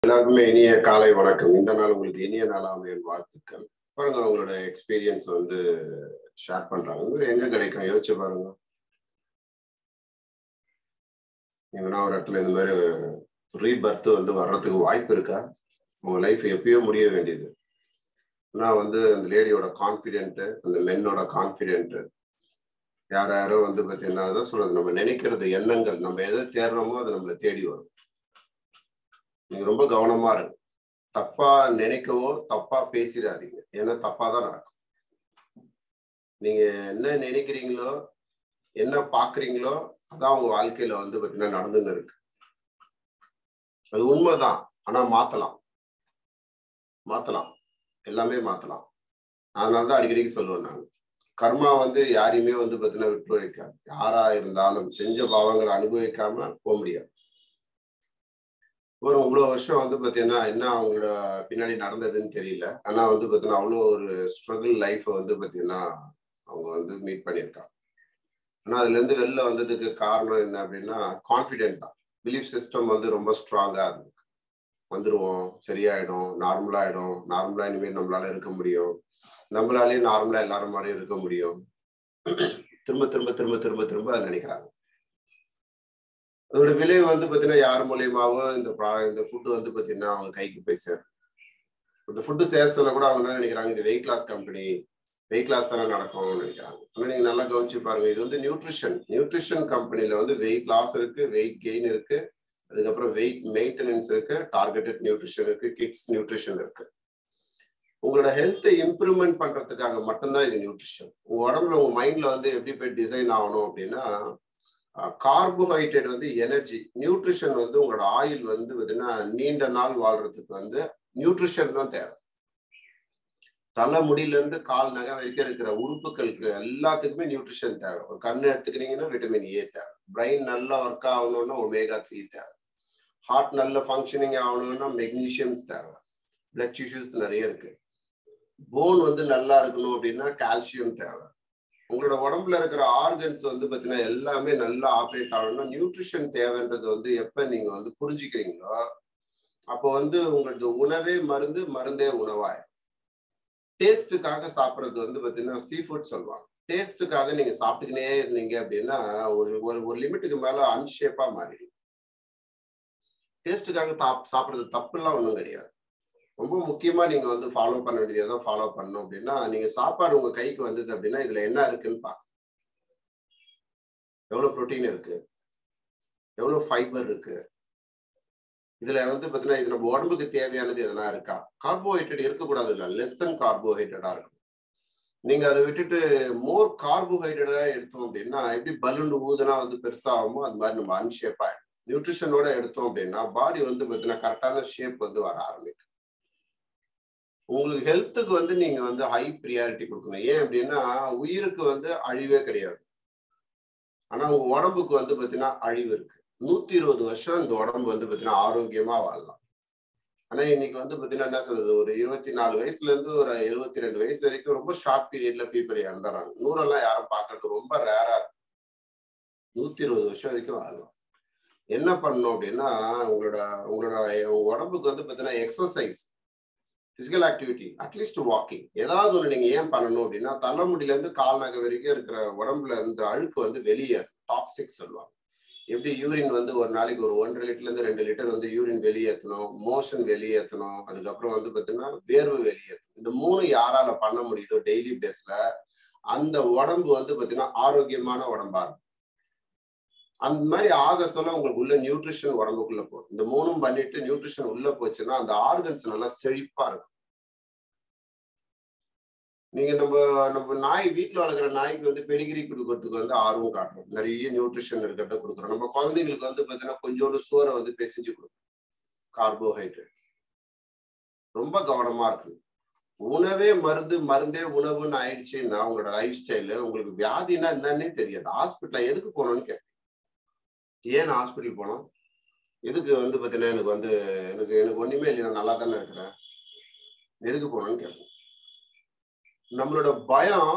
எல்லாருக்குமே இனிய காலை வணக்கம் இந்த நாள் உங்களுக்கு இனிய நாளாமையின் வாழ்த்துக்கள் பாருங்க அவங்களோட எக்ஸ்பீரியன்ஸ் வந்து ஷேர் பண்றாங்க இவரு எங்க கிடைக்கும் யோசிச்சு பாருங்க எங்கன்னா ஒரு இடத்துல இந்த மாதிரி ரீபர்த் வந்து வர்றதுக்கு வாய்ப்பு இருக்கா உங்க லைஃப் எப்பயோ முடிய வேண்டியது ஆனா வந்து அந்த லேடியோட கான்ஃபிடென்ட் அந்த மென்னோட கான்ஃபிடென்ட் யார் யாரோ வந்து பார்த்தீங்கன்னா அதான் சொல்றது நம்ம நினைக்கிறது எண்ணங்கள் நம்ம எதை தேடுறோமோ அது நம்மளை தேடி வரும் நீங்க ரொம்ப கவனமா இருங்க தப்பா நினைக்கவோ தப்பா பேசிடாதீங்க ஏன்னா தப்பா தான் நடக்கும் நீங்க என்ன நினைக்கிறீங்களோ என்ன பாக்குறீங்களோ அதான் உங்க வாழ்க்கையில வந்து பாத்தீங்கன்னா நடந்துன்னு இருக்கு அது உண்மைதான் ஆனா மாத்தலாம் மாத்தலாம் எல்லாமே மாத்தலாம் அதனாலதான் அடிக்கடிக்கு சொல்லுவேன் நான் கர்மா வந்து யாரையுமே வந்து பாத்தீங்கன்னா விட்டு வைக்காது யாரா இருந்தாலும் செஞ்ச பாவங்களை அனுபவிக்காம போக முடியாது ஒரு இவ்வளவு வருஷம் வந்து பாத்தீங்கன்னா என்ன அவங்களோட பின்னாடி நடந்ததுன்னு தெரியல ஆனா வந்து பாத்தீங்கன்னா அவ்வளோ ஒரு ஸ்ட்ரகிள் லைஃப்பை வந்து பாத்தீங்கன்னா அவங்க வந்து மீட் பண்ணியிருக்காங்க ஆனா அதுல இருந்து வெளில வந்ததுக்கு காரணம் என்ன அப்படின்னா கான்ஃபிடென்ட் தான் பிலீஃப் சிஸ்டம் வந்து ரொம்ப ஸ்ட்ராங்கா இருந்தது வந்துருவோம் சரியாயிடும் நார்மலாயிடும் நார்மலா இனிமேல் நம்மளால இருக்க முடியும் நம்மளாலேயும் நார்மலா எல்லாரும் மாதிரியும் இருக்க முடியும் திரும்ப திரும்ப திரும்ப திரும்ப திரும்ப அதை நினைக்கிறாங்க அதோட விளைவு வந்து பாத்தீங்கன்னா யார் மூலியமாவோ இந்த இந்த ஃபுட்டு வந்து பாத்தீங்கன்னா அவங்க கைக்கு போய் சேரும் இந்த ஃபுட்டு சேர சொல்ல கூட அவங்க என்ன நினைக்கிறாங்க இது weight class company weight class தானே நடக்கும்னு நினைக்கிறாங்க ஆனா நீங்க நல்லா கவனிச்சு பாருங்க இது வந்து நியூட்ரிஷன் நியூட்ரிஷன் கம்பெனில வந்து வெயிட் லாஸ் இருக்கு வெயிட் கெயின் இருக்கு அதுக்கப்புறம் வெயிட் மெயின்டெனன்ஸ் இருக்கு டார்கெட்டட் நியூட்ரிஷன் இருக்கு கிட்ஸ் நியூட்ரிஷன் இருக்கு உங்களோட ஹெல்த்தை இம்ப்ரூவ்மெண்ட் பண்றதுக்காக மட்டும்தான் இது நியூட்ரிஷன் உங்க உடம்புல உங்க மைண்ட்ல வந்து எப்படி போய் டிசைன் ஆகணும் அப்படின்னா கார்போஹைட்ரேட் வந்து எனர்ஜி நியூட்ரிஷன் வந்து உங்களோட ஆயில் வந்து பார்த்தீங்கன்னா நீண்ட நாள் வாழ்றதுக்கு வந்து நியூட்ரிஷன் தான் தேவை தலை முடியில இருந்து கால் நகை வரைக்கும் இருக்கிற உறுப்புகளுக்கு எல்லாத்துக்குமே நியூட்ரிஷன் தேவை ஒரு கண்ணு எடுத்துக்கிறீங்கன்னா விட்டமின் ஏ தேவை பிரெயின் நல்லா ஒர்க் ஆகணும்னா ஒமேகா த்ரீ தேவை ஹார்ட் நல்ல ஃபங்க்ஷனிங் ஆகணும்னா மெக்னீஷியம்ஸ் தேவை பிளட் டிஷ்யூஸ் நிறைய இருக்கு போன் வந்து நல்லா இருக்கணும் அப்படின்னா கால்சியம் தேவை உங்களோட உடம்புல இருக்கிற ஆர்கன்ஸ் வந்து பார்த்தீங்கன்னா எல்லாமே நல்லா ஆப்ரேட் ஆகணும்னா நியூட்ரிஷன் தேவைன்றது வந்து எப்போ நீங்க வந்து புரிஞ்சுக்கிறீங்களோ அப்போ வந்து உங்களது உணவே மருந்து மருந்தே உணவாயிடும் டேஸ்ட்டுக்காக சாப்பிட்றது வந்து பார்த்தீங்கன்னா சீ ஃபுட் சொல்லுவாங்க டேஸ்ட்டுக்காக நீங்க சாப்பிட்டுக்கினே இருந்தீங்க அப்படின்னா ஒரு ஒரு ஒரு லிமிட்டுக்கு மேல அன்ஷேப்பா மாறிடும் டேஸ்ட்டுக்காக சாப்பிட்றது தப்புலாம் ஒன்றும் கிடையாது ரொம்ப முக்கியமா நீங்க வந்து ஃபாலோ பண்ண வேண்டியது எதோ ஃபாலோ பண்ணணும் அப்படின்னா நீங்க சாப்பாடு உங்க கைக்கு வந்தது அப்படின்னா இதுல என்ன இருக்குன்னு பாருங்க எவ்வளவு ப்ரோட்டீன் இருக்கு எவ்வளவு ஃபைபர் இருக்கு இதுல வந்து பாத்தீங்கன்னா இது நம்ம உடம்புக்கு தேவையானது எதனா இருக்கா கார்போஹைட்ரேட் இருக்கக்கூடாது இல்ல லெஸ் தென் கார்போஹைட்ரேட்டா இருக்கும் நீங்க அதை விட்டுட்டு மோர் கார்போஹைட்ரேட்டா எடுத்தோம் அப்படின்னா எப்படி பலூன் ஊதுனா வந்து பெருசாகுமோ அது மாதிரி நம்ம அன்ஷேப் ஆயிடும் நியூட்ரிஷனோட எடுத்தோம் அப்படின்னா பாடி வந்து பாத்தீங்கன்னா கரெக்டான ஷேப் வந்து வர ஆரம்பிக்கும் உங்களுக்கு ஹெல்த்துக்கு வந்து நீங்க வந்து ஹை ப்ரியாரிட்டி கொடுக்கணும் ஏன் அப்படின்னா உயிருக்கு வந்து அழிவே கிடையாது ஆனா உங்க உடம்புக்கு வந்து பாத்தீங்கன்னா அழிவு இருக்கு நூத்தி இருபது வருஷம் இந்த உடம்பு வந்து பாத்தீங்கன்னா ஆரோக்கியமா வாழலாம் ஆனா இன்னைக்கு வந்து பாத்தீங்கன்னா என்ன சொல்றது ஒரு இருபத்தி நாலு வயசுல இருந்து ஒரு எழுபத்தி ரெண்டு வயசு வரைக்கும் ரொம்ப ஷார்ட் பீரியட்ல பீப்பர் இறந்துறாங்க நூறெல்லாம் யாரும் பாக்குறது ரொம்ப ரேரா இருக்கு நூத்தி இருபது வருஷம் வரைக்கும் வாழலாம் என்ன பண்ணணும் அப்படின்னா உங்களோட உங்களோட உடம்புக்கு வந்து பாத்தீங்கன்னா exercise physical activity at least walking ஏதாவது ஒன்று நீங்க ஏன் பண்ணணும் அப்படின்னா தலைமுடியில இருந்து கால் நகை வரைக்கும் இருக்கிற உடம்புல இருந்த அழுக்கு வந்து வெளியே டாக்ஸிக் சொல்லுவாங்க எப்படி யூரின் வந்து ஒரு நாளைக்கு ஒரு ஒன்றரை லிட்டர்ல இருந்து ரெண்டு லிட்டர் வந்து யூரின் வெளியேற்றணும் மோஷன் வெளியேற்றணும் அதுக்கப்புறம் வந்து பார்த்தீங்கன்னா வேர்வு வெளியேற்றணும் இந்த மூணு யாரால பண்ண முடியுதோ டெய்லி பேஸ்ல அந்த உடம்பு வந்து பார்த்தீங்கன்னா ஆரோக்கியமான உடம்பா இருக்கும் அந்த மாதிரி ஆக சொல்ல உங்களுக்கு உள்ள நியூட்ரிஷன் உடம்புக்குள்ள போகும் இந்த மூணும் பண்ணிட்டு நியூட்ரிஷன் உள்ள போச்சுன்னா அந்த ஆர்கன்ஸ் நல்லா செழிப்பா இருக்கும் நீங்க நம்ம நம்ம நாய் வீட்டுல வளர்க்குற நாய்க்கு வந்து பெடிகிரி கொடுக்கறதுக்கு வந்து ஆர்வம் காட்டுறோம் நிறைய நியூட்ரிஷன் இருக்கிறத கொடுக்குறோம் நம்ம குழந்தைங்களுக்கு வந்து பாத்தீங்கன்னா கொஞ்சோண்டு சோறை வந்து பிசைஞ்சு கொடுக்கும் கார்போஹைட்ரேட் ரொம்ப கவனமா இருக்கு உணவே மருந்து மருந்தே உணவுன்னு ஆயிடுச்சுன்னா உங்களோட லைஃப் ஸ்டைலு உங்களுக்கு வியாதினா என்னன்னே தெரியாது ஹாஸ்பிட்டல் எதுக்கு போகணும்னு கேட்பேன் ஏன் ஹாஸ்பிட்டல் போனோம் எதுக்கு வந்து பார்த்தீங்கன்னா எனக்கு வந்து எனக்கு எனக்கு ஒன்றுமே இல்லை நான் நல்லா தானே இருக்கிறேன் எதுக்கு போகணும்னு கேட்போம் நம்மளோட பயம்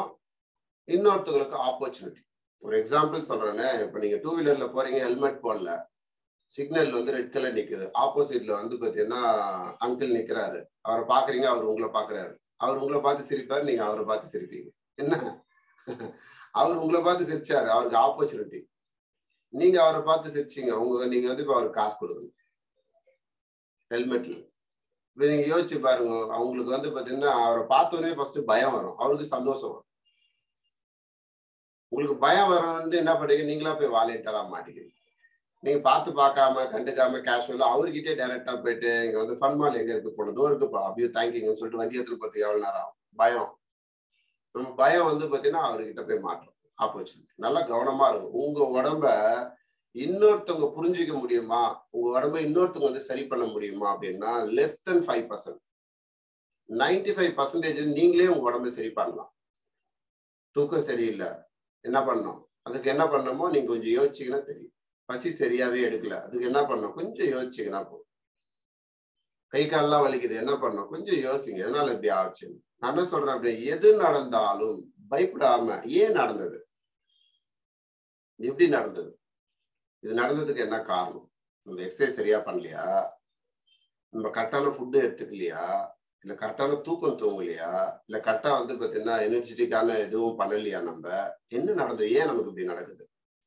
இன்னொருத்தவங்களுக்கு ஆப்பர்ச்சுனிட்டி ஒரு எக்ஸாம்பிள் சொல்றேன்னு இப்போ நீங்க டூ வீலர்ல போறீங்க ஹெல்மெட் போடல சிக்னல் வந்து ரெட் கலர் நிக்குது ஆப்போசிட்ல வந்து பாத்தீங்கன்னா அங்கிள் நிக்கிறாரு அவரை பாக்குறீங்க அவர் உங்களை பாக்குறாரு அவர் உங்களை பார்த்து சிரிப்பாரு நீங்க அவரை பார்த்து சிரிப்பீங்க என்ன அவர் உங்களை பார்த்து சிரிச்சாரு அவருக்கு ஆப்பர்ச்சுனிட்டி நீங்க அவரை பார்த்து சிரிச்சீங்க உங்க நீங்க வந்து இப்ப அவருக்கு காசு கொடுக்கணும் ஹெல்மெட்ல இப்ப நீங்க யோசிச்சு பாருங்க அவங்களுக்கு வந்து பாத்தீங்கன்னா அவரை பார்த்தோன்னே ஃபர்ஸ்ட் பயம் வரும் அவருக்கு சந்தோஷம் வரும் உங்களுக்கு பயம் வரணும்னு என்ன பண்றீங்க நீங்களா போய் வாலண்டியரா மாட்டிக்கிறீங்க நீங்க பார்த்து பார்க்காம கண்டுக்காம கேஷுவலா அவர்கிட்டே டைரக்டா போயிட்டு இங்க வந்து ஃபன் மால் எங்க இருக்கு போன தூரம் இருக்குப்பா அப்படியே தேங்கிங்கன்னு சொல்லிட்டு வண்டி எடுத்து பார்த்து எவ்வளவு நேரம் ஆகும் பயம் நம்ம பயம் வந்து பாத்தீங்கன்னா அவர்கிட்ட போய் மாற்றோம் ஆப்பர்ச்சுனிட்டி நல்லா கவனமா இருக்கும் உங்க உடம்ப இன்னொருத்தவங்க புரிஞ்சுக்க முடியுமா உங்க உடம்ப இன்னொருத்தவங்க வந்து சரி பண்ண முடியுமா அப்படின்னா less than five percent ninety five percentage நீங்களே உங்க உடம்ப சரி பண்ணலாம் தூக்கம் சரியில்லை என்ன பண்ணணும் அதுக்கு என்ன பண்ணணுமோ நீங்க கொஞ்சம் யோசிச்சீங்கன்னா தெரியும் பசி சரியாவே எடுக்கல அதுக்கு என்ன பண்ணணும் கொஞ்சம் யோசிச்சீங்கன்னா போதும் கை கால்லாம் வலிக்குது என்ன பண்ணணும் கொஞ்சம் யோசிங்க எதனால இப்படி ஆச்சு நான் என்ன சொல்றேன் அப்படி எது நடந்தாலும் பயப்படாம ஏன் நடந்தது எப்படி நடந்தது இது நடந்ததுக்கு என்ன காரணம் நம்ம எக்ஸசைஸ் சரியா பண்ணலையா நம்ம கரெக்டான ஃபுட்டு எடுத்துக்கலையா இல்ல கரெக்டான தூக்கம் தூங்கலையா இல்ல கரெக்டா வந்து பாத்தீங்கன்னா எனர்ஜெட்டிக்கான எதுவும் பண்ணலையா நம்ம என்ன நடந்தது ஏன் நமக்கு இப்படி நடக்குது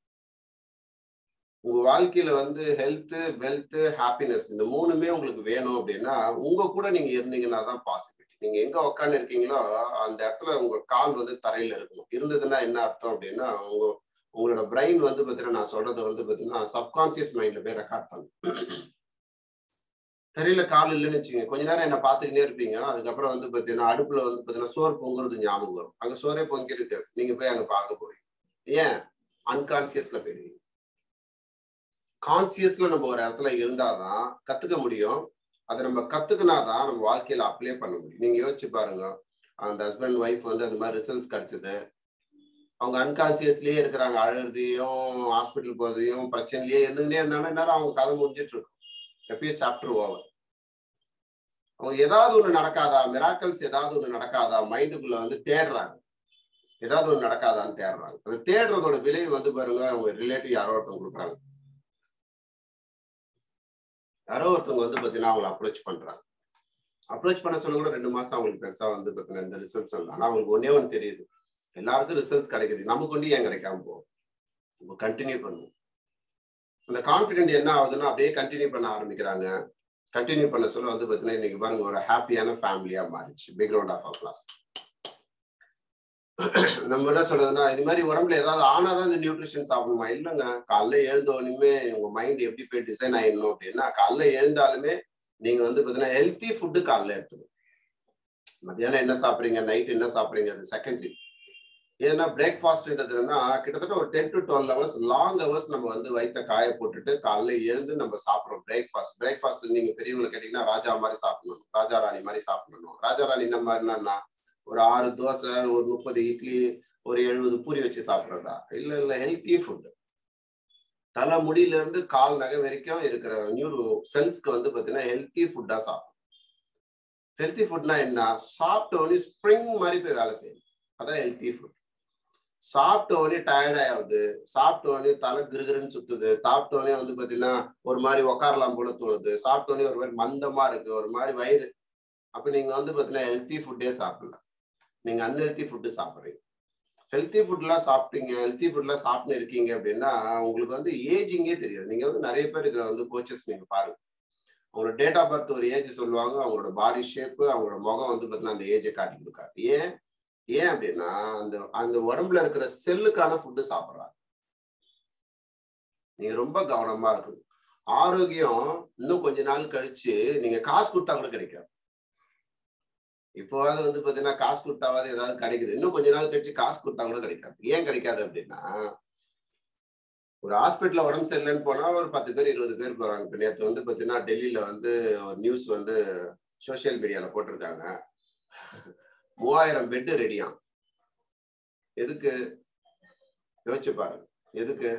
உங்க வாழ்க்கையில வந்து ஹெல்த் வெல்த் ஹாப்பினஸ் இந்த மூணுமே உங்களுக்கு வேணும் அப்படின்னா உங்க கூட நீங்க இருந்தீங்கன்னா தான் பாசிபிலிட்டி நீங்க எங்க உட்காந்து இருக்கீங்களோ அந்த இடத்துல உங்க கால் வந்து தரையில இருக்கணும் இருந்ததுன்னா என்ன அர்த்தம் அப்படின்னா உங்க உங்களோட பிரெயின் வந்து பாத்தீங்கன்னா நான் சொல்றது வந்து பாத்தீங்கன்னா சப்கான்சியஸ் மைண்ட்ல போய் ரெக்கார்ட் பண்ணும் தரையில கால் இல்லைன்னு வச்சுங்க கொஞ்ச நேரம் என்ன பாத்துக்கிட்டே இருப்பீங்க அதுக்கப்புறம் வந்து பாத்தீங்கன்னா அடுப்புல வந்து பாத்தீங்கன்னா சோறு பொங்குறது ஞாபகம் வரும் அங்க சோறே பொங்கி இருக்காது நீங்க போய் அங்க பார்க்க போறீங்க ஏன் அன்கான்சியஸ்ல போயிருவீங்க கான்சியஸ்ல நம்ம ஒரு இடத்துல இருந்தாதான் கத்துக்க முடியும் அதை நம்ம கத்துக்கினாதான் நம்ம வாழ்க்கையில அப்ளை பண்ண முடியும் நீங்க யோசிச்சு பாருங்க அந்த ஹஸ்பண்ட் ஒய்ஃப் வந்து அந்த மாதிரி ரிசல்ட்ஸ் கிடைச்சது அவங்க அன்கான்சியஸ்லயே இருக்கிறாங்க அழுறதையும் ஹாஸ்பிட்டல் போறதையும் பிரச்சனைலயே இருந்துகிட்டே இருந்தாங்கன்னா நேரம் அவங்க கதை முடிஞ்சிட்டு இருக்கும் எப்பயும் சாப்டர் ஓவர் அவங்க ஏதாவது ஒண்ணு நடக்காதா மிராக்கல்ஸ் ஏதாவது ஒண்ணு நடக்காதா மைண்டுக்குள்ள வந்து தேடுறாங்க ஏதாவது ஒண்ணு நடக்காதான்னு தேடுறாங்க அந்த தேடுறதோட விளைவு வந்து பாருங்க அவங்க ரிலேட்டிவ் யாரோ ஒருத்தவங்க கொடுக்குறாங்க யாரோ ஒருத்தவங்க வந்து பாத்தீங்கன்னா அவங்களை அப்ரோச் பண்றாங்க அப்ரோச் பண்ண சொல்ல கூட ரெண்டு மாசம் அவங்களுக்கு பெருசா வந்து பாத்தீங்கன்னா இந்த ரிசல்ட்ஸ் இல்லை ஆனா அவங்களுக்கு ஒன்னே ஒன்று தெரியுது எல்லாருக்கும் ரிசல்ட்ஸ் கிடைக்குது நமக்கு ஒண்டி ஏன் கிடைக்காம போகும் நம்ம கண்டினியூ பண்ணுவோம் அந்த கான்பிடென்ட் என்ன ஆகுதுன்னா அப்படியே கண்டினியூ பண்ண ஆரம்பிக்கிறாங்க கண்டினியூ பண்ண சொல்ல வந்து பாத்தீங்கன்னா இன்னைக்கு பாருங்க ஒரு ஹாப்பியான ஃபேமிலியா மாறிச்சு பேக்ரவுண்ட் ஆஃப் ஆஃப் கிளாஸ் நம்ம என்ன சொல்றதுன்னா இது மாதிரி உடம்புல ஏதாவது ஆனாதான் இந்த நியூட்ரிஷன் சாப்பிடணுமா இல்லைங்க காலைல எழுந்தோடனுமே உங்க மைண்ட் எப்படி போய் டிசைன் ஆயிடணும் அப்படின்னா காலைல எழுந்தாலுமே நீங்க வந்து பாத்தீங்கன்னா ஹெல்த்தி ஃபுட்டு காலைல எடுத்துக்கணும் மத்தியானம் என்ன சாப்பிடுறீங்க நைட் என்ன சாப்பிடுறீங்க அது செகண்ட்லி ஏன்னா பிரேக்ஃபாஸ்ட்ன்றதுன்னா கிட்டத்தட்ட ஒரு ten to twelve hours long hours நம்ம வந்து வயிற்ற காய போட்டுட்டு காலைல எழுந்து நம்ம சாப்பிட்றோம் பிரேக்ஃபாஸ்ட் பிரேக்ஃபாஸ்ட் நீங்க பெரியவங்களை கேட்டீங்கன்னா ராஜா மாதிரி சாப்பிடணும் ராஜா ராணி மாதிரி சாப்பிடணும் ராஜா ராணி இந்த மாதிரினா ஒரு ஆறு தோசை ஒரு முப்பது இட்லி ஒரு எழுபது பூரி வச்சு சாப்பிட்றதா இல்ல இல்ல ஹெல்த்தி ஃபுட் தலை முடியில இருந்து கால் நகை வரைக்கும் இருக்கிற நியூரோ செல்ஸ்க்கு வந்து பாத்தீங்கன்னா ஹெல்த்தி ஃபுட்டா சாப்பிடும் ஹெல்த்தி ஃபுட்னா என்ன சாப்பிட்ட உடனே ஸ்ப்ரிங் மாதிரி போய் வேலை செய்யும் அதான் ஹெல்த்தி ஃபுட் சாப்பிட்ட உடனே டயர்ட் ஆகுது சாப்பிட்ட உடனே தலை கிருகிருன்னு சுத்துது சாப்பிட்ட உடனே வந்து பாத்தீங்கன்னா ஒரு மாதிரி உக்காரலாம் போல தோணுது சாப்பிட்ட உடனே ஒரு மாதிரி மந்தமா இருக்கு ஒரு மாதிரி வயிறு அப்ப நீங்க வந்து பாத்தீங்கன்னா ஹெல்த்தி ஃபுட்டே சாப்பிடலாம் நீங்க அன்ஹெல்த்தி ஃபுட்டு சாப்பிட்றீங்க ஹெல்த்தி ஃபுட்லாம் சாப்பிட்டீங்க ஹெல்த்தி ஃபுட்லாம் சாப்பிட்டு இருக்கீங்க அப்படின்னா உங்களுக்கு வந்து ஏஜிங்கே தெரியாது நீங்க வந்து நிறைய பேர் இதுல வந்து கோச்சஸ் நீங்க பாருங்க அவங்களோட டேட் ஆஃப் பர்த் ஒரு ஏஜ் சொல்லுவாங்க அவங்களோட பாடி ஷேப்பு அவங்களோட முகம் வந்து பார்த்தீங்கன்னா அந்த ஏஜை காட்டி கொடுக்காது ஏன் ஏன் அப்படின்னா அந்த அந்த உடம்புல இருக்கிற செல்லுக்கான ஃபுட்டு சாப்பிட்றாங்க நீங்க ரொம்ப கவனமா இருக்கணும் ஆரோக்கியம் இன்னும் கொஞ்ச நாள் கழிச்சு நீங்க காசு கொடுத்தா கூட கிடைக்காது இப்போவாது வந்து பாத்தீங்கன்னா காசு கொடுத்தாவது ஏதாவது கிடைக்குது இன்னும் கொஞ்ச நாள் கழிச்சு காசு கொடுத்தா கூட கிடைக்காது ஏன் கிடைக்காது அப்படின்னா ஒரு ஹாஸ்பிட்டல்ல உடம்பு சரியில்லைன்னு போனா ஒரு பத்து பேர் இருபது பேர் போறாங்க இப்போ நேற்று வந்து பாத்தீங்கன்னா டெல்லியில வந்து ஒரு நியூஸ் வந்து சோசியல் மீடியால போட்டிருக்காங்க மூவாயிரம் பெட்டு ரெடியாம் எதுக்கு யோசிச்சு பாருங்க எதுக்கு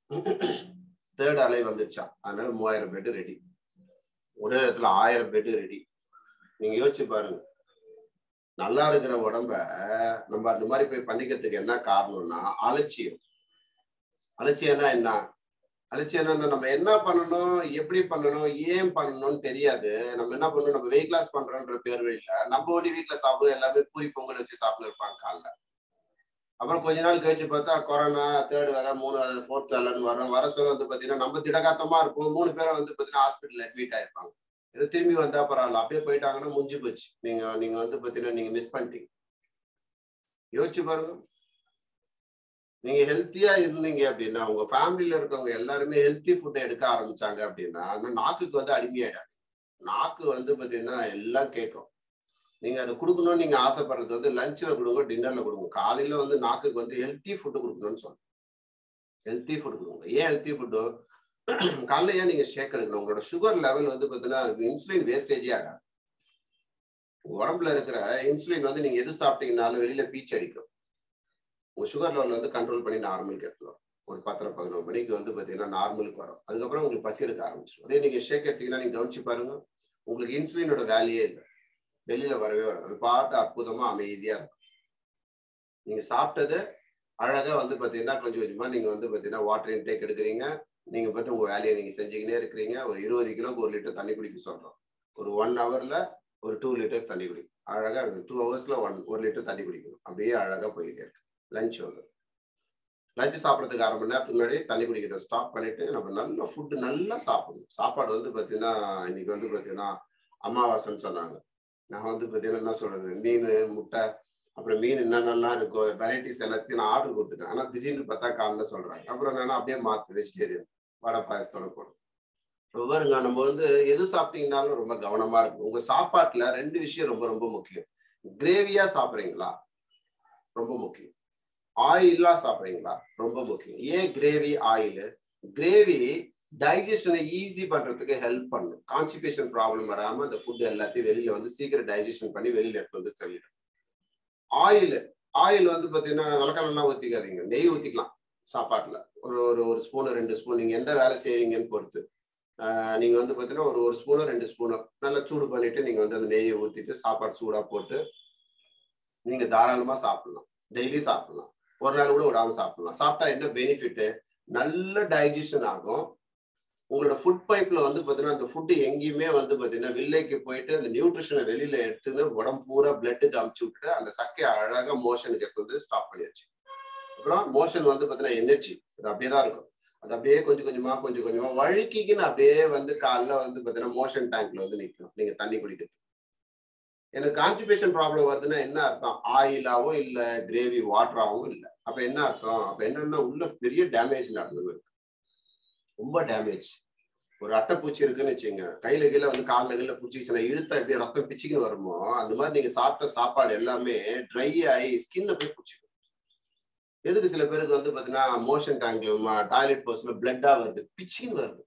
தேர்ட் அலை வந்துச்சான் அதனால மூவாயிரம் பெட்டு ரெடி ஒரே இடத்துல ஆயிரம் பெட்டு ரெடி நீங்க யோசிச்சு பாருங்க நல்லா இருக்கிற உடம்ப நம்ம அந்த மாதிரி போய் பண்ணிக்கிறதுக்கு என்ன காரணம்னா அலட்சியம் அலட்சியம்னா என்ன அலட்சியம் நம்ம என்ன பண்ணணும் எப்படி பண்ணணும் ஏன் பண்ணணும்னு தெரியாது நம்ம என்ன பண்ணணும் நம்ம வெயிட் லாஸ் பண்றோன்ற பேர் வழியில நம்ம ஒண்டி வீட்டுல சாப்பிடுவோம் எல்லாமே பூரி பொங்கல் வச்சு சாப்பிட்டு இருப்பாங்க காலைல அப்புறம் கொஞ்ச நாள் கழிச்சு பார்த்தா கொரோனா தேர்ட் வேலை மூணு வேலை ஃபோர்த் வேலைன்னு வரும் வர சொல்ல வந்து பாத்தீங்கன்னா நம்ம திடகாத்தமா இருக்கும் மூணு பேரை வந்து பாத்தீங்கன்னா ஹாஸ்பிட்டல் அட்மிட் ஆயிருப்பாங்க இது திரும்பி வந்தா பரவாயில்ல அப்படியே போயிட்டாங்கன்னா முடிஞ்சு போச்சு நீங்க நீங்க வந்து பாத்தீங்கன்னா நீங்க மிஸ் பண்ணிட்டீங்க யோசிச்சு பாருங்க நீங்க ஹெல்த்தியா இருந்தீங்க அப்படின்னா உங்க ஃபேமிலியில இருக்கவங்க எல்லாருமே ஹெல்த்தி ஃபுட்டை எடுக்க ஆரம்பிச்சாங்க அப்படின்னா அந்த நாக்குக்கு வந்து அடிமையாயிடாது நாக்கு வந்து பாத்தீங்கன்னா எல்லாம் கேட்கும் நீங்க அதை கொடுக்கணும்னு நீங்க ஆசைப்படுறது வந்து லஞ்ச்ல கொடுங்க டின்னர்ல கொடுங்க காலையில வந்து நாக்குக்கு வந்து ஹெல்த்தி ஃபுட்டு கொடுக்கணும்னு சொல்லுங்க ஹெல்த்தி ஃபுட் கொடுங்க ஏன் ஹெல்த்தி ஃபுட்டு காலைல ஏன் நீங்க ஷேக் எடுக்கணும் உங்களோட சுகர் லெவல் வந்து பாத்தீங்கன்னா இன்சுலின் வேஸ்டேஜே ஆகாது உடம்புல இருக்கிற இன்சுலின் வந்து நீங்க எது சாப்பிட்டீங்கனாலும் வெளியில பீச் அடிக்கும் உங்க சுகர் லெவல் வந்து கண்ட்ரோல் பண்ணி நார்மலுக்கு எடுத்துரும் ஒரு பத்தரை பதினோரு மணிக்கு வந்து பாத்தீங்கன்னா நார்மலுக்கு வரும் அதுக்கப்புறம் உங்களுக்கு பசி எடுக்க ஆரம்பிச்சிடும் அதே நீங்க ஷேக் எடுத்தீங்கன்னா நீங்க கவனிச்சு பாருங்க உங்களுக்கு இன்சுலினோட வேலையே இல்லை வெளியில வரவே வராது அது பாட்டு அற்புதமா அமைதியா இருக்கும் நீங்க சாப்பிட்டது அழகா வந்து பாத்தீங்கன்னா கொஞ்சம் கொஞ்சமா நீங்க வந்து பாத்தீங்கன்னா வாட்டர் இன்டேக் எடுக்கிறீங்க நீங்க பட்டு உங்க வேலையை நீங்க செஞ்சுக்கினே இருக்கிறீங்க ஒரு இருபது கிலோக்கு ஒரு லிட்டர் தண்ணி குடிக்க சொல்றோம் ஒரு ஒன் ஹவர்ல ஒரு டூ லிட்டர்ஸ் தண்ணி குடிக்கும் அழகா டூ ஹவர்ஸ்ல ஒன் ஒரு லிட்டர் தண்ணி குடிக்கணும் அப்படியே அழகா போயிட்டே இருக்கு லஞ்ச் வந்து லஞ்ச் சாப்பிட்றதுக்கு அரை மணி நேரத்துக்கு முன்னாடி தண்ணி குடிக்கிறத ஸ்டாப் பண்ணிட்டு நம்ம நல்ல ஃபுட்டு நல்லா சாப்பிடணும் சாப்பாடு வந்து பார்த்தீங்கன்னா இன்னைக்கு வந்து பார்த்தீங்கன்னா அமாவாசைன்னு சொன்னாங்க நான் வந்து பார்த்தீங்கன்னா என்ன சொல்றது மீன் முட்டை அப்புறம் மீன் என்னென்னலாம் இருக்கோ வெரைட்டிஸ் எல்லாத்தையும் நான் ஆர்டர் கொடுத்துட்டேன் ஆனால் திடீர்னு பார்த்தா காலைல சொல்றாங்க அப்புறம் நான் அப்படியே மாத்து வெஜிடேரியன் வடை பாயசத்தோட போடும் பாருங்க நம்ம வந்து எது சாப்பிட்டீங்கனாலும் ரொம்ப கவனமா இருக்கும் உங்க சாப்பாட்டுல ரெண்டு விஷயம் ரொம்ப ரொம்ப முக்கியம் கிரேவியா சாப்பிட்றீங்களா ரொம்ப முக்கியம் ஆயிலா சாப்பிட்றீங்களா ரொம்ப முக்கியம் ஏன் கிரேவி ஆயில் கிரேவி டைஜஷனை ஈஸி பண்றதுக்கு ஹெல்ப் பண்ணும் கான்ஸ்டிபேஷன் ப்ராப்ளம் வராம அந்த ஃபுட் எல்லாத்தையும் வெளியில வந்து சீக்கிரம் டைஜஷன் பண்ணி வெளியில எடுத்து வந்து சொல்லிடும் ஆயில் ஆயில் வந்து பாத்தீங்கன்னா விளக்கணம்லாம் ஊத்திக்காதீங்க நெய் ஊத்திக்கலாம் சாப்பாட்டுல ஒரு ஒரு ஒரு ஸ்பூனு ரெண்டு ஸ்பூன் நீங்க எந்த வேலை செய்றீங்கன்னு பொறுத்து நீங்க வந்து பாத்தீங்கன்னா ஒரு ஒரு ஸ்பூனோ ரெண்டு ஸ்பூனோ நல்லா சூடு பண்ணிட்டு நீங்க வந்து அந்த நெய்யை ஊத்திட்டு சாப்பாடு சூடா போட்டு நீங்க தாராளமா சாப்பிடலாம் டெய்லி சாப்பிடலாம் ஒரு நாள் கூட விடாம சாப்பிடலாம் சாப்பிட்டா என்ன பெனிஃபிட் நல்ல டைஜஷன் ஆகும் உங்களோட ஃபுட் பைப்ல வந்து பாத்தீங்கன்னா அந்த ஃபுட்டு எங்கேயுமே வந்து பாத்தீங்கன்னா வில்லைக்கு போயிட்டு அந்த நியூட்ரிஷனை வெளியில எடுத்துன்னு உடம்பு பூரா பிளட்டுக்கு அமுச்சு விட்டுட்டு அந்த சக்கையை அழகா மோஷனுக்கு எடுத்து வந்து ஸ்டாப் பண்ணியாச்சு அப்புறம் மோஷன் வந்து பாத்தீங்கன்னா எனர்ஜி அது அப்படியே தான் இருக்கும் அது அப்படியே கொஞ்சம் கொஞ்சமா கொஞ்சம் கொஞ்சமா வழுக்கிக்குன்னு அப்படியே வந்து காலைல வந்து பாத்தீங்கன்னா மோஷன் டேங்க்ல வந்து நிற்கும் நீங்க தண்ணி குடிக்கிறது எனக்கு கான்ஸ்டிபேஷன் ப்ராப்ளம் வருதுன்னா என்ன அர்த்தம் ஆயிலாவும் இல்ல கிரேவி வாட்டராகவும் இல்லை அப்ப என்ன அர்த்தம் அப்ப என்னன்னா உள்ள பெரிய டேமேஜ் நடந்தது ரொம்ப டேமேஜ் ஒரு அட்டைப்பூச்சி இருக்குன்னு வச்சுங்க கையில கீழே வந்து காலில் கீழே பூச்சிச்சுன்னா இழுத்தா எப்படி ரத்தம் பிச்சுக்கின்னு வருமோ அந்த மாதிரி நீங்க சாப்பிட்ட சாப்பாடு எல்லாமே ட்ரை ஆகி ஸ்கின்ல போய் பூச்சிக்கும் எதுக்கு சில பேருக்கு வந்து பாத்தீங்கன்னா மோஷன் டேங்க்ல டாய்லெட் போஸ்ட்ல பிளட்டா வருது பிச்சின்னு வருது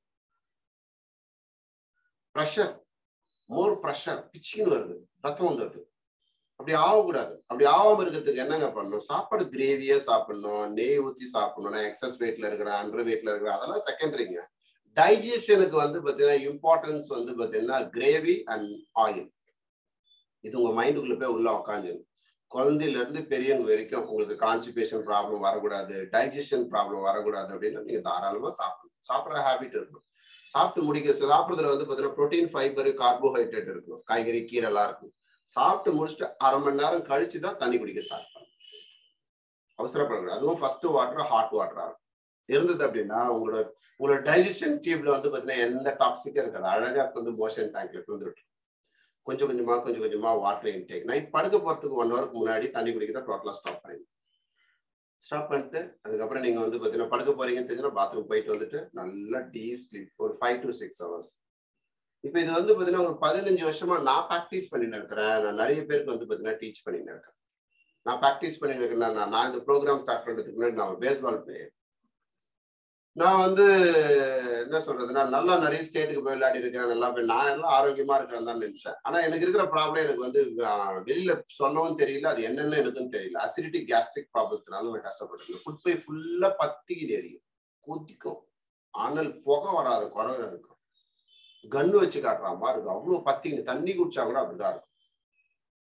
ப்ரெஷர் மோர் ப்ரெஷர் பிச்சின்னு வருது ரத்தம் வந்துடுது அப்படி ஆகக்கூடாது அப்படி ஆகாம இருக்கிறதுக்கு என்னங்க பண்ணணும் சாப்பாடு கிரேவியா சாப்பிடணும் நெய் ஊத்தி சாப்பிடணும் நான் எக்ஸஸ் வெயிட்ல இருக்கிறேன் அண்டர் வெயிட்ல இருக்கிறேன் அதெல்லாம் செகண்டரிங்க டைஜஷனுக்கு வந்து பாத்தீங்கன்னா இம்பார்ட்டன்ஸ் வந்து பாத்தீங்கன்னா கிரேவி அண்ட் ஆயில் இது உங்க மைண்டுக்குள்ள போய் உள்ள உக்காந்துடும் குழந்தையில இருந்து பெரியவங்க வரைக்கும் உங்களுக்கு கான்ஸ்டிபேஷன் ப்ராப்ளம் வரக்கூடாது டைஜஷன் ப்ராப்ளம் வரக்கூடாது அப்படின்னா நீங்க தாராளமா சாப்பிடணும் சாப்பிட்ற ஹேபிட் இருக்கணும் சாப்பிட்டு முடிக்க சாப்பிட்றதுல வந்து பாத்தீங்கன்னா ப்ரோட்டீன் ஃபைபர் கார்போஹைட்ரேட் இருக்கணும் காய்கறி கீரை எல்லாம் இருக்கும் சாப்பிட்டு முடிச்சுட்டு அரை மணி நேரம் கழிச்சு தான் தண்ணி குடிக்க ஸ்டார்ட் பண்ணணும் அவசரப்படக்கூடாது அதுவும் ஃபர்ஸ்ட் வாட்டர் ஹாட் வாட்டரா இருக்கும் இருந்தது அப்படின்னா உங்களோட உங்களோட டைஜஷன் டியூப்ல வந்து பாத்தீங்கன்னா எந்த டாக்ஸிக்கும் இருக்காது அழகா வந்து மோஷன் டேங்க்ல வந்துட்டு கொஞ்சம் கொஞ்சமா கொஞ்சம் கொஞ்சமா வாட்டர் இன்டேக் நைட் படுக்க போறதுக்கு ஒன் ஹவருக்கு முன்னாடி தண்ணி குடிக்கிறத டோட்டலா ஸ்டாப் பண்ணிடுங்க ஸ்டாப் பண்ணிட்டு அதுக்கப்புறம் நீங்க வந்து பாத்தீங்கன்னா படுக்க போறீங்கன்னு தெரிஞ்சுன்னா பாத்ரூம் போயிட்டு வந்துட்டு நல்லா டீப் ஸ்லீப் ஒரு ஃபைவ் டு சிக்ஸ் ஹவர்ஸ் இப்போ இது வந்து பாத்தீங்கன்னா ஒரு பதினஞ்சு வருஷமா நான் ப்ராக்டிஸ் பண்ணிட்டு இருக்கிறேன் நான் நிறைய பேருக்கு வந்து பாத்தீங்கன்னா டீச் பண்ணிட்டு இருக்கேன் நான் ப்ராக்டிஸ் பண்ணிட்டு இருக்கேன் நான் இந்த ப்ரோக்ராம் ஸ்டார்ட் பண்றதுக்கு முன்னாடி நான் பேஸ்பால் பிளேயர் நான் வந்து என்ன சொல்றதுன்னா நல்லா நிறைய ஸ்டேட்டுக்கு போய் விளையாடி இருக்கேன் நல்லா போய் நான் எல்லாம் ஆரோக்கியமா இருக்கிறேன் தான் நினைச்சேன் ஆனா எனக்கு இருக்கிற ப்ராப்ளம் எனக்கு வந்து வெளியில சொல்லவும் தெரியல அது என்னென்ன எனக்கும் தெரியல அசிடிட்டி கேஸ்ட்ரிக் ப்ராப்ளத்தினால நான் கஷ்டப்பட்டிருக்கேன் ஃபுட் போய் ஃபுல்லா பத்திக்கிட்டு எரியும் கொதிக்கும் ஆனால் புகை வராத குறைவா இருக்கும் கன்னு வச்சு காட்டுற மாதிரி இருக்கும் அவ்வளவு பத்திங்க தண்ணி குடிச்சா கூட அப்படிதான் இருக்கும்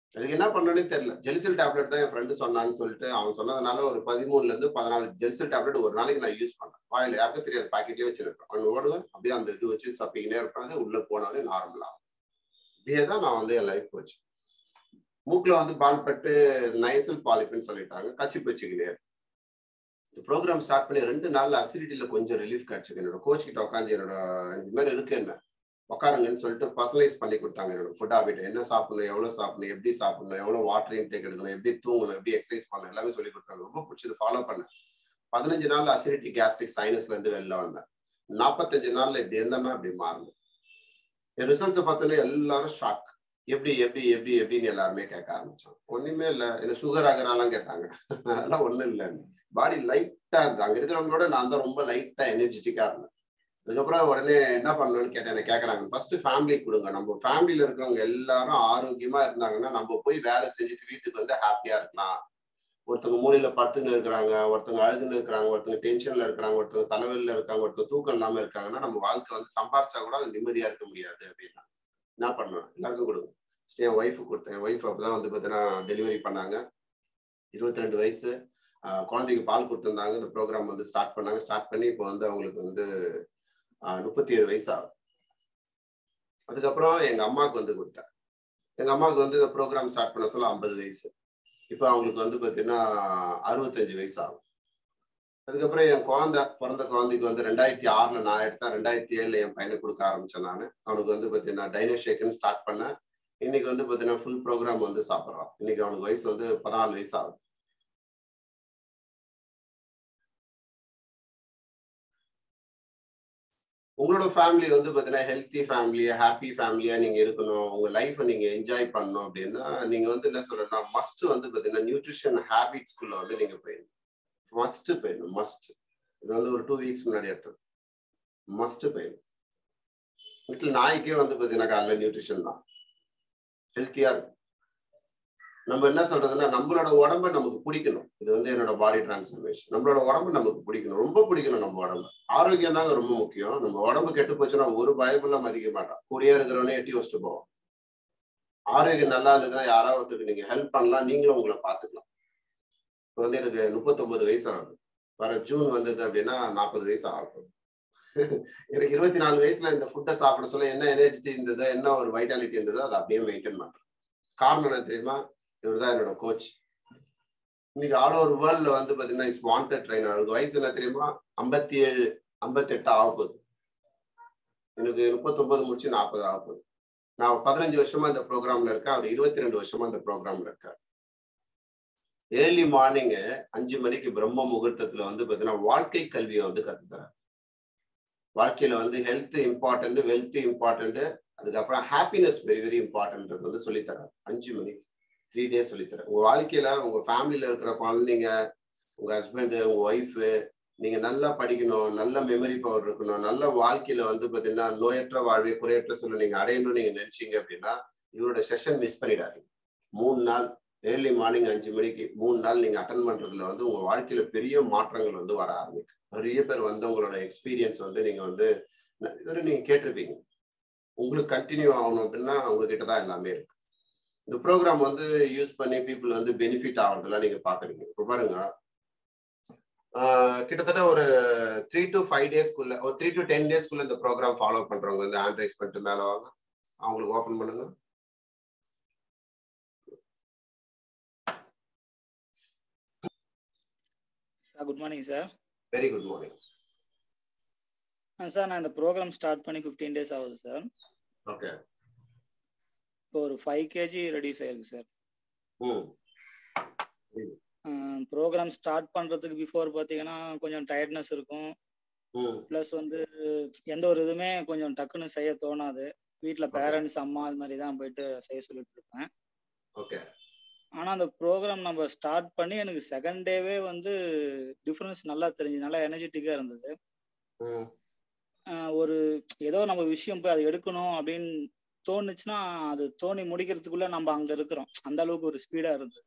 அதுக்கு என்ன பண்ணணும்னே தெரியல ஜெலிசல் டேப்லெட் தான் என் ஃப்ரெண்டு சொன்னான்னு சொல்லிட்டு அவன் சொன்னதுனால ஒரு பதிமூணுல இருந்து பதினாலு ஜெலிசல் டேப்லெட் ஒரு நாளைக்கு நான் யூஸ் பண்ணேன் வாயில யாருக்கும் தெரியாது பாக்கெட்லயே வச்சிருப்பேன் அவன் ஓடுவேன் அப்படியே அந்த இது வச்சு சப்பிக்கினே இருப்பேன் அது உள்ள போனாலே நார்மலா இப்படியே தான் நான் வந்து என் லைஃப் போச்சு மூக்குல வந்து பால் பட்டு நைசல் பாலிப்புன்னு சொல்லிட்டாங்க கச்சி வச்சுக்கினே இந்த ப்ரோக்ராம் ஸ்டார்ட் பண்ணி ரெண்டு நாள்ல அசிடிட்டில கொஞ்சம் ரிலீஃப் கிடைச்சது என்னோட கோச் கிட்ட உட்காந்து என்னோட இந்த மாதிரி இருக்கு என்ன உட்காருங்கன்னு சொல்லிட்டு பர்சனலைஸ் பண்ணி கொடுத்தாங்க என்னோட ஃபுட் ஹாபிட் என்ன சாப்பிடணும் எவ்வளவு சாப்பிடணும் எப்படி சாப்பிடணும் எவ்வளவு வாட்டர் இன்டேக் எடுக்கணும் எப்படி தூங்கணும் எப்படி எக்ஸசைஸ் பண்ணணும் எல்லாமே சொல்லி கொடுத்தாங்க ரொம்ப பிடிச்சது ஃபாலோ பண்ணேன் பதினஞ்சு நாள் அசிடிட்டி கேஸ்ட்ரிக் சைனஸ்ல இருந்து வெளில வந்தேன் நாற்பத்தஞ்சு நாள்ல இப்படி இருந்தேன்னா இப்படி மாறணும் என் ரிசல்ட்ஸை பார்த்தோன்னே எல்லாரும் ஷாக் எப்படி எப்படி எப்படி எப்படின்னு எல்லாருமே கேட்க ஆரம்பிச்சோம் ஒண்ணுமே இல்லை என்ன சுகர் ஆகிறாலாம் கேட்டாங்க அதெல்லாம் ஒண்ணும் இல்லை பாடி லைட்டா இருந்தது அங்க இருக்கிறவங்களோட நான் தான் ரொம்ப லைட்டா எனர்ஜெட்டிக்கா இருந்தேன் அதுக்கப்புறம் உடனே என்ன பண்ணணும்னு கேட்டேன் என்ன கேட்கறாங்க ஃபர்ஸ்ட் ஃபேமிலி கொடுங்க நம்ம ஃபேமிலியில இருக்கிறவங்க எல்லாரும் ஆரோக்கியமா இருந்தாங்கன்னா நம்ம போய் வேலை செஞ்சுட்டு வீட்டுக்கு வந்து ஹாப்பியா இருக்கலாம் ஒருத்தவங்க மூலையில படுத்துன்னு இருக்கிறாங்க ஒருத்தவங்க அழுதுன்னு இருக்கிறாங்க ஒருத்தவங்க டென்ஷன்ல இருக்கிறாங்க ஒருத்தவங்க தலைவலியில இருக்காங்க ஒருத்தவங்க தூக்கம் இல்லாம இருக்காங்கன்னா நம்ம வாழ்க்கை வந்து சம்பாரிச்சா கூட அது நிம்மதியா இருக்க முடியாது அப்படின்னா என்ன பண்ணணும் எல்லாருக்கும் கொடுங்க ஃபர்ஸ்ட் என் ஒய்ஃபு கொடுத்தேன் என் ஒய்ஃப் அப்பதான் வந்து பார்த்தீங்கன்னா டெலிவரி பண்ணாங்க இருபத்தி ரெண்டு வயசு குழந்தைக்கு பால் கொடுத்துருந்தாங்க இந்த ப்ரோக்ராம் வந்து ஸ்டார்ட் பண்ணாங்க ஸ்டார்ட் பண்ணி இப்போ வந்து அவங்களுக்கு வந்து முப்பத்தி ஏழு வயசு ஆகும் அதுக்கப்புறம் எங்க அம்மாவுக்கு வந்து கொடுத்தேன் எங்க அம்மாவுக்கு வந்து இந்த ப்ரோக்ராம் ஸ்டார்ட் பண்ண சொல்ல ஐம்பது வயசு இப்போ அவங்களுக்கு வந்து பார்த்தீங்கன்னா அறுபத்தஞ்சு வயசு ஆகும் அதுக்கப்புறம் என் குழந்தை பிறந்த குழந்தைக்கு வந்து ரெண்டாயிரத்தி ஆறுல நான் எடுத்தேன் ரெண்டாயிரத்தி ஏழுல என் பையனை கொடுக்க ஆரம்பிச்சேன் நான் அவனுக்கு வந்து பார்த்தீங்கன்னா டைனோஷேக்குன்னு ஸ்டார்ட் பண்ணேன் இன்னைக்கு வந்து பார்த்தீங்கன்னா ஃபுல் ப்ரோக்ராம் வந்து சாப்பிட்றான் இன்னைக்கு அவனுக்கு வயசு வந்து பதினாலு வயசு ஆகுது உங்களோட ஃபேமிலி வந்து பார்த்தீங்கன்னா ஹெல்த்தி ஃபேமிலியா ஹாப்பி ஃபேமிலியா நீங்க இருக்கணும் உங்க லைஃப்பை நீங்க என்ஜாய் பண்ணணும் அப்படின்னா நீங்க வந்து என்ன சொல்றேன்னா மஸ்ட் வந்து பார்த்தீங்கன்னா நியூட்ரிஷன் ஹேபிட்ஸ்குள்ள வந்து நீங்க போயிடணும் மஸ்ட் போயிடணும் மஸ்ட் இது வந்து ஒரு டூ வீக்ஸ் முன்னாடி எடுத்தது மஸ்ட் போயிடணும் வீட்டில் நாய்க்கே வந்து பார்த்தீங்கன்னா காலைல நியூட்ரிஷன் தான் ஹெல்த்தியா இருக்கும் நம்ம என்ன சொல்றதுன்னா நம்மளோட உடம்ப நமக்கு பிடிக்கணும் இது வந்து என்னோட பாடி டிரான்ஸ்ஃபர்மேஷன் நம்மளோட உடம்பு நமக்கு பிடிக்கணும் ரொம்ப பிடிக்கணும் நம்ம உடம்பு ஆரோக்கியம் தாங்க ரொம்ப முக்கியம் நம்ம உடம்பு கெட்டு போச்சுன்னா ஒரு பயபுள்ள மதிக்க மாட்டோம் கூடியே இருக்கிறவனே எட்டி வச்சுட்டு போவோம் ஆரோக்கியம் நல்லா இருந்ததுன்னா யாராவது ஒருத்தருக்கு நீங்க ஹெல்ப் பண்ணலாம் நீங்களும் உங்களை பார்த்துக்கலாம் இப்போ வந்து எனக்கு முப்பத்தொன்பது வயசு ஆகுது வர ஜூன் வந்தது அப்படின்னா நாற்பது வயசு ஆகும் எனக்கு இருபத்தி நாலு வயசுல இந்த ஃபுட்டை சாப்பிட சொல்ல என்ன எனர்ஜி இருந்ததோ என்ன ஒரு வைட்டாலிட்டி இருந்ததோ அதை அப்படியே மெயின்டைன் பண்றேன் காரணம் என்ன தெரியுமா இவர் தான் என்னோட கோச் இன்னைக்கு ஆல் ஓவர் வேர்ல்ட்ல வந்து பாத்தீங்கன்னா இஸ் வாண்டட் ட்ரைனர் அவருக்கு வயசு என்ன தெரியுமா ஐம்பத்தி ஏழு ஐம்பத்தி எட்டு ஆக போகுது எனக்கு முப்பத்தொன்பது முடிச்சு நாற்பது ஆக போகுது நான் பதினஞ்சு வருஷமா இந்த ப்ரோக்ராம்ல இருக்கேன் அவர் இருபத்தி ரெண்டு வருஷமா இந்த ப்ரோக்ராம்ல இருக்கார் ஏர்லி மார்னிங் அஞ்சு மணிக்கு பிரம்ம முகூர்த்தத்துல வந்து பாத்தீங்கன்னா வாழ்க்கை கல்வியை வந்து கத்துத்தரேன் வாழ்க்கையில வந்து ஹெல்த் இம்பார்ட்டன்ட் வெல்த் இம்பார்ட்டன்ட் அதுக்கப்புறம் ஹாப்பினஸ் வெரி வெரி இம்பார்ட்டன்ட் வந்து சொல்லித்தரேன் அஞ்சு மணிக்கு த்ரீ டேஸ் சொல்லித்தரேன் உங்க வாழ்க்கையில உங்க ஃபேமிலியில இருக்கிற குழந்தைங்க உங்க ஹஸ்பண்ட் உங்க ஒய்ஃபு நீங்க நல்லா படிக்கணும் நல்ல மெமரி பவர் இருக்கணும் நல்ல வாழ்க்கையில வந்து பாத்தீங்கன்னா நோயற்ற வாழ்வை குறையற்ற சொல்ல நீங்க அடையணும்னு நீங்க நினைச்சீங்க அப்படின்னா இவரோட செஷன் மிஸ் பண்ணிடாதீங்க மூணு நாள் ஏர்லி மார்னிங் அஞ்சு மணிக்கு மூணு நாள் நீங்க அட்டன் பண்றதுல வந்து உங்க வாழ்க்கையில பெரிய மாற்றங்கள் வந்து வர ஆரம்பிக்கும் நிறைய பேர் வந்து உங்களோட எக்ஸ்பீரியன்ஸ் வந்து நீங்க வந்து இதுவரை நீங்க கேட்டிருப்பீங்க உங்களுக்கு கண்டினியூ ஆகணும் அப்படின்னா உங்ககிட்ட தான் எல்லாமே இருக்கு இந்த ப்ரோக்ராம் வந்து யூஸ் பண்ணி பீப்புள் வந்து பெனிஃபிட் ஆகிறதுலாம் நீங்க பாக்குறீங்க இப்போ பாருங்க கிட்டத்தட்ட ஒரு த்ரீ டு ஃபைவ் டேஸ்க்குள்ள ஒரு த்ரீ டு டென் டேஸ்க்குள்ள இந்த ப்ரோக்ராம் ஃபாலோ பண்றவங்க வந்து ஹேண்ட் ரைஸ் பண்ணிட்டு மேல வாங்க அவங்களுக்கு ஓப்பன் பண்ணுங்க sir good morning sir very good morning sir நான் இந்த ப்ரோக்ராம் ஸ்டார்ட் பண்ணி ஃபிஃப்டீன் டேஸ் ஆகுது சார் ஓகே இப்போ ஒரு ஃபைவ் கேஜி ரெடியூஸ் ஆயிருக்கு சார் ம் ப்ரோக்ராம் ஸ்டார்ட் பண்ணுறதுக்கு பிஃபோர் பார்த்தீங்கன்னா கொஞ்சம் டயர்ட்னஸ் இருக்கும் ம் ப்ளஸ் வந்து எந்த ஒரு இதுவுமே கொஞ்சம் டக்குன்னு செய்ய தோணாது வீட்டில் பேரண்ட்ஸ் அம்மா அது மாதிரி தான் போயிட்டு செய்ய சொல்லிட்டு இருப்பேன் ஓகே ஆனால் அந்த ப்ரோக்ராம் நம்ம ஸ்டார்ட் பண்ணி எனக்கு செகண்ட் டேவே வந்து டிஃப்ரென்ஸ் நல்லா தெரிஞ்சு நல்லா எனர்ஜெட்டிக்காக இருந்தது ம் ஆஹ் ஒரு ஏதோ நம்ம விஷயம் போய் அதை எடுக்கணும் அப்படின்னு தோணுச்சுன்னா அது தோணி முடிக்கிறதுக்குள்ள நம்ம அங்க இருக்கிறோம் அந்த அளவுக்கு ஒரு ஸ்பீடா இருந்தது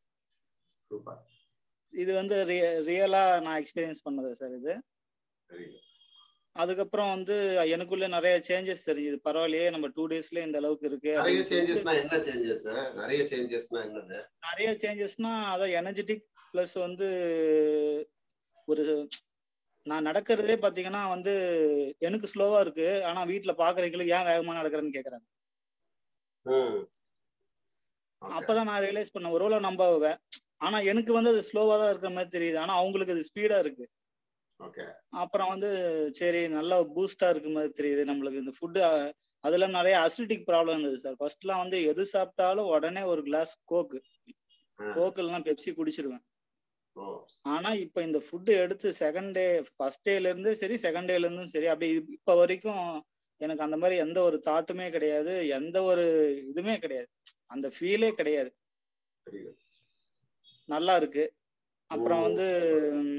சூப்பர் இது வந்து ரியலா நான் எக்ஸ்பீரியன்ஸ் பண்ணது சார் இது வெரி அதுக்கப்புறம் வந்து எனக்குள்ள நிறைய சேஞ்சஸ் தெரிஞ்சுது பரவாயில்லையே நம்ம டூ டேஸ்ல இந்த அளவுக்கு இருக்கு நிறைய அப்படின்னு சொல்லிட்டு சேஞ்சஸ்னா என்ன சேஞ்சஸ் நிறைய சேஞ்சஸ்னா என்னது நிறைய சேஞ்சஸ்னா அதான் எனர்ஜெட்டிக் ப்ளஸ் வந்து ஒரு நான் நடக்கிறதே பாத்தீங்கன்னா வந்து எனக்கு ஸ்லோவா இருக்கு ஆனா வீட்ல பாக்குறவங்களுக்கு ஏன் வேகமா நடக்கிறேன்னு கேக்குறாங்க ம் Okay. அப்பதான் நான் ரியலைஸ் பண்ணேன் ஒருவேளை நம்ம வே- ஆனா எனக்கு வந்து அது ஸ்லோவா தான் இருக்கிற மாதிரி தெரியுது ஆனா அவங்களுக்கு அது ஸ்பீடா இருக்கு ஓகே அப்புறம் வந்து சரி நல்லா பூஸ்டா இருக்க மாதிரி தெரியுது நம்மளுக்கு இந்த ஃபுட்டு அதுல நிறைய அசிடிக் ப்ராப்ளம் இருந்தது சார் ஃபர்ஸ்ட்லாம் வந்து எது சாப்பிட்டாலும் உடனே ஒரு கிளாஸ் கோக்கு ஆ. கோக்கு இல்லைன்னா பெப்சி குடிச்சிருவேன் ஓ ஆனா இப்ப இந்த ஃபுட்டு எடுத்து செகண்ட் டே ஃபர்ஸ்ட் டேல இருந்து சரி செகண்ட் டேல இருந்தும் சரி அப்படி இப்- இப்ப வரைக்கும் எனக்கு அந்த மாதிரி எந்த ஒரு தாட்டுமே கிடையாது எந்த ஒரு இதுவுமே கிடையாது அந்த ஃபீலே கிடையாது புரியுது நல்லா இருக்கு அப்புறம் ஓ. வந்து ம்,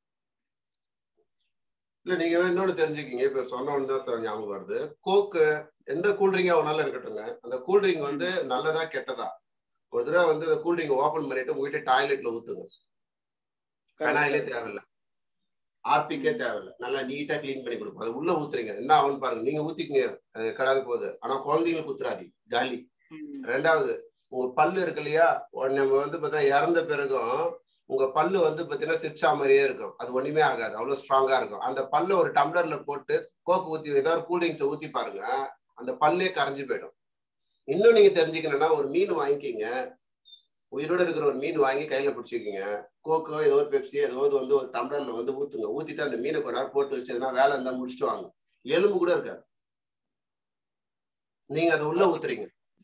இல்ல நீங்க இன்னொன்னு தெரிஞ்சுக்கிங்க இப்ப சொன்னோன்னு தான் சார் ஞாபகம் வருது கோக்கு எந்த கூல்ட்ரிங்கா வேணாலும் இருக்கட்டுங்க அந்த கூல்ட்ரிங்க் வந்து நல்லதா கெட்டதா ஒரு தடவை வந்து அந்த கூல்ட்ரிங்க் ஓபன் பண்ணிட்டு உங்ககிட்ட டாய்லெட்ல ஊத்துங்க பெனாயிலே தேவையில்ல ஆர்பிக்கே தேவையில்ல நல்லா நீட்டா க்ளீன் பண்ணி கொடுப்போம் அது உள்ள ஊத்துறீங்க என்ன ஆகும்னு பாருங்க நீங்க ஊத்திக்கங்க அது கெடாது போகுது ஆனா குழந்தைங்களுக்கு ஊத்துறாதி காலி ம், ரெண்டாவது உங்க பல்லு இருக்கு இல்லையா உ- நம்ம வந்து பார்த்தா இறந்த பிறகும் உங்க பல்லு வந்து பாத்தீங்கன்னா சிரிச்சா மாதிரியே இருக்கும் அது ஒண்ணுமே ஆகாது அவ்வளவு ஸ்ட்ராங்கா இருக்கும் அந்த பல்ல ஒரு டம்ளர்ல போட்டு கோக்கு ஊத்தி ஏதாவது கூல்ட்ரிங்க்ஸ் ஊத்தி பாருங்க அந்த பல்லே கரைஞ்சு போயிடும் இன்னும் நீங்க தெரிஞ்சுக்கணும்னா ஒரு மீன் வாங்கிக்கிங்க உயிரோட இருக்கிற ஒரு மீன் வாங்கி கையில பிடிச்சிக்கிங்க கோக்கோ ஏதோ ஒரு பெப்சி ஏதோ ஒரு வந்து ஒரு டம்ளர்ல வந்து ஊத்துங்க ஊத்திட்டு அந்த மீனை கொஞ்ச நேரம் போட்டு வச்சுட்டுனா வேலை இருந்தா முடிச்சுட்டு வாங்க எலும்பு கூட இருக்காது நீங்க அதை உள்ள ஊத்துறீங்க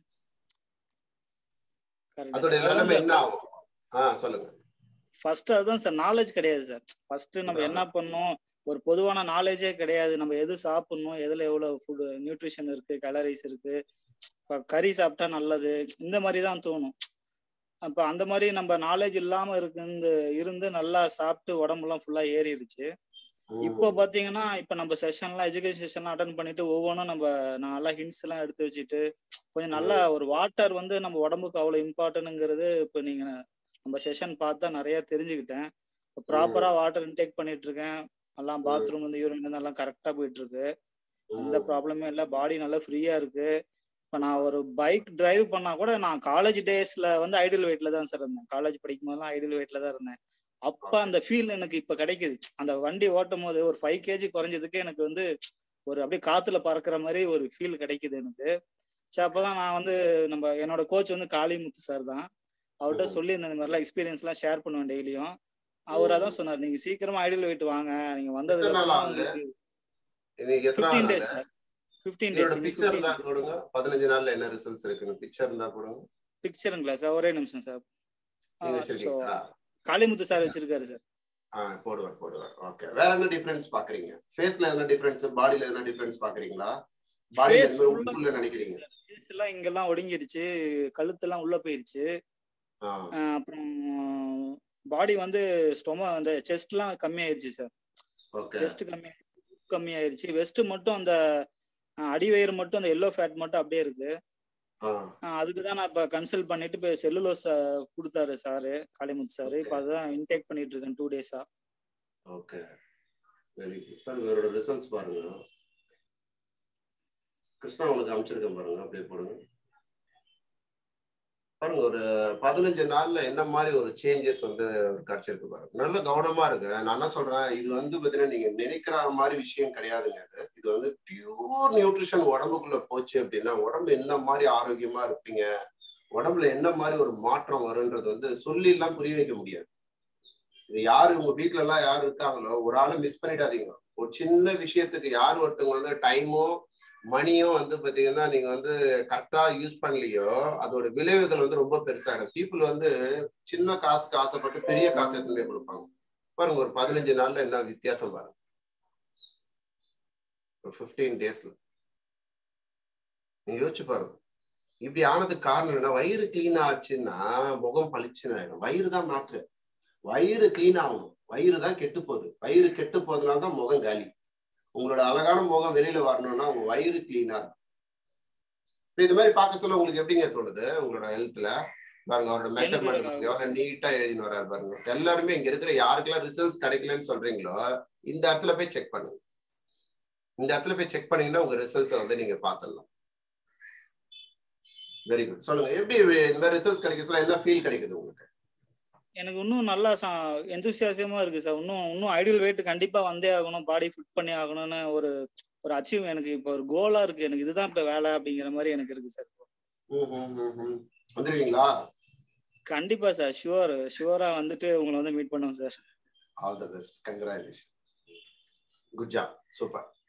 correct அதோட sir. நிலைமை அதான் என்ன sir, ஆகும் ஆஹ் சொல்லுங்க ஃபர்ஸ்ட் அதுதான் சார் நாலேஜ் கிடையாது சார் ஃபர்ஸ்ட் நம்ம என்ன பண்ணணும் ஒரு பொதுவான நாலேஜே கிடையாது நம்ம எது சாப்பிடணும் எதுல எவ்வளவு ஃபுட் நியூட்ரிஷன் இருக்கு கலரிஸ் இருக்கு இப்ப கறி சாப்பிட்டா நல்லது இந்த மாதிரி தான் தோணும் அப்ப அந்த மாதிரி நம்ம நாலேஜ் இல்லாம இருக்கு இருந்து நல்லா சாப்பிட்டு உடம்புலாம் ஃபுல்லா ஏறிடுச்சு இப்போ பாத்தீங்கன்னா இப்ப நம்ம செஷன்லாம் எஜுகேஷன் செஷன்லாம் அட்டன் பண்ணிட்டு ஒவ்வொன்றும் நம்ம நான் நல்லா ஹிண்ட்ஸ் எல்லாம் எடுத்து வச்சுட்டு கொஞ்சம் நல்லா ஒரு வாட்டர் வந்து நம்ம உடம்புக்கு அவ்வளவு இம்பார்ட்டன்ட்ங்கிறது இப்போ நீங்க நம்ம செஷன் பார்த்தா நிறைய தெரிஞ்சுக்கிட்டேன் ப்ராப்பரா வாட்டர் இன்டேக் பண்ணிட்டு இருக்கேன் எல்லாம் பாத்ரூம் வந்து யூரின் எல்லாம் கரெக்டா போயிட்டு இருக்கு எந்த ப்ராப்ளமே இல்லை பாடி நல்லா ஃப்ரீயா இருக்கு இப்போ நான் ஒரு பைக் டிரைவ் பண்ணா கூட நான் காலேஜ் டேஸ்ல வந்து ஐடியல் வெயிட்ல தான் சார் இருந்தேன் காலேஜ் படிக்கும் போதெல்லாம் ஐடியல் வெயிட்ல தான் இருந்தேன் அப்ப அந்த ஃபீல் எனக்கு இப்ப கிடைக்குது அந்த வண்டி ஓட்டும் போது ஒரு ஃபைவ் கேஜி குறைஞ்சதுக்கு எனக்கு வந்து ஒரு அப்படியே காத்துல பறக்கிற மாதிரி ஒரு ஃபீல் கிடைக்குது எனக்கு சரி அப்பதான் நான் வந்து நம்ம என்னோட கோச் வந்து காளிமுத்து சார் தான் அவர்கிட்ட சொல்லி இந்த மாதிரிலாம் எக்ஸ்பீரியன்ஸ் எல்லாம் ஷேர் பண்ணுவேன் டெய்லியும் அவர் அதான் சொன்னார் நீங்க சீக்கிரமா ஐடியல் வெயிட் வாங்க நீங்க வந்ததுக்கு எத்தனை நாள் அப்புறம் ஆகுது? உங்களுக்கு இன்னைக்கு எத்தனை ஃபிஃப்டீன் நாள் டேஸ் சார் ஃபிஃப்டீன் இதோட டேஸ் பிக்சர் இருந்தா கொடுங்க பதினஞ்சு நாள்ல என்ன ரிசல்ட்ஸ் இருக்குன்னு பிக்சர் இருந்தா கொடுங்க பிக்சருங்களா சார் ஒரே நிமிஷம் சார் நீங்க ஸோ வச்சிருக்கீங்களா காளிமுத்து சார் வச்சிருக்காரு சார் ஆ போடுவார் போடுவார் ஓகே வேற என்ன டிஃபரன்ஸ் பாக்குறீங்க ஃபேஸ்ல என்ன டிஃபரன்ஸ் பாடியில என்ன டிஃபரன்ஸ் பாக்குறீங்களா பாடியில Face என்ன full-ஆ- உள்ளுக்குள்ள நினைக்கிறீங்க ஃபேஸ் எல்லாம் இங்கெல்லாம் ஒடுங்கிருச்சு கழுத்தெல்லாம் உள்ள போயிருச்சு ஆ அஹ் அப்புறம் பாடி வந்து ஸ்டொம அந்த செஸ்ட்லாம் கம்மியாயிருச்சு சார் ஓகே செஸ்ட் கம்மி கம்மியாயிருச்சு வெஸ்ட் மட்டும் அந்த அஹ், அடிவயிறு மட்டும் அந்த எல்லோ ஃபேட் மட்டும் அப்படியே இருக்கு ஆ அஹ், அதுக்கு தான் நான் இப்போ கன்சல்ட் பண்ணிட்டு இப்போ செல்லுலோஸ் கொடுத்தாரு சாரு காளிமுத்து சாரு இப்போ அதுதான் இன்டேக் பண்ணிட்டு இருக்கேன் டூ டேஸா ஓகே வெரி குட் சார் இவரோட ரிசல்ட்ஸ் பாருங்க கிருஷ்ணா உனக்கு அமைச்சிருக்கேன் பாருங்க அப்படியே போடுங்க பாருங்க ஒரு பதினஞ்சு நாள்ல என்ன மாதிரி ஒரு சேஞ்சஸ் வந்து கிடைச்சிருக்கு பாருங்க நல்ல கவனமா இருக்கு நான் என்ன சொல்றேன் இது வந்து பாத்தீங்கன்னா நீங்க நினைக்கிற மாதிரி விஷயம் கிடையாதுங்க இது இது வந்து பியூர் நியூட்ரிஷன் உடம்புக்குள்ள போச்சு அப்படின்னா உடம்பு என்ன மாதிரி ஆரோக்கியமா இருப்பீங்க உடம்புல என்ன மாதிரி ஒரு மாற்றம் வரும்ன்றது வந்து சொல்லி எல்லாம் புரிய வைக்க முடியாது இது யாரு உங்க வீட்ல எல்லாம் யாரு இருக்காங்களோ ஒரு ஆளை மிஸ் பண்ணிடாதீங்க ஒரு சின்ன விஷயத்துக்கு யார் ஒருத்தவங்க வந்து டைமோ மணியும் வந்து பாத்தீங்கன்னா நீங்க வந்து கரெக்டா யூஸ் பண்ணலையோ அதோட விளைவுகள் வந்து ரொம்ப பெருசாயிடும் பீப்புள் வந்து சின்ன காசுக்கு ஆசைப்பட்டு பெரிய காசு எடுத்துன்னு போய் கொடுப்பாங்க பாருங்க ஒரு பதினஞ்சு நாள்ல என்ன வித்தியாசம் பாருங்க ஒரு ஃபிஃப்டீன் டேஸ்ல நீங்க யோசிச்சு பாருங்க இப்படி ஆனதுக்கு காரணம் என்ன வயிறு கிளீன் ஆச்சுன்னா முகம் பளிச்சுன்னு ஆயிடும் வயிறு தான் மாற்று வயிறு கிளீன் ஆகணும் வயிறு தான் கெட்டு போகுது வயிறு கெட்டு போறதுனால தான் முகம் காலி உங்களோட அழகான முகம் வெளியில வரணும்னா உங்க வயிறு கிளீனா இருக்கும் இப்ப இது மாதிரி பார்க்க சொல்ல உங்களுக்கு எப்படிங்க தோணுது உங்களோட ஹெல்த்ல பாருங்க அவரோட மெஷர்மெண்ட் எனக்கு- எவ்வளவு நீட்டா எழுதின்னு வர்றாரு பாருங்க எல்லாருமே இங்க இருக்கிற யாருக்கெல்லாம் ரிசல்ட்ஸ் கிடைக்கலன்னு சொல்றீங்களோ இந்த இடத்துல போய் செக் பண்ணுங்க இந்த இடத்துல போய் செக் பண்ணீங்கன்னா உங்க ரிசல்ட்ஸை வந்து நீங்க பார்த்துடலாம் வெரி குட் சொல்லுங்க எப்படி இந்த மாதிரி ரிசல்ட்ஸ் கிடைக்க சொல்ல என்ன ஃபீல் கிடைக்குது உங்களுக்கு எனக்கு இன்னும் நல்லா எந்தூசியாசியமா இருக்கு சார் இன்னும் இன்னும் ஐடியல் வெயிட் கண்டிப்பா வந்தே ஆகணும் பாடி ஃபிட் பண்ணி ஆகணும்னு ஒரு ஒரு அச்சீவ் எனக்கு இப்போ ஒரு கோலா இருக்கு எனக்கு இதுதான் இப்ப வேலை அப்படிங்கிற மாதிரி எனக்கு இருக்கு சார் ம், ம், ம், ம். வந்துருவீங்களா கண்டிப்பா சார் ஷுவர் ஷுவரா வந்துட்டு உங்களை வந்து மீட் பண்ணுவோம் sir all the best congratulation good job super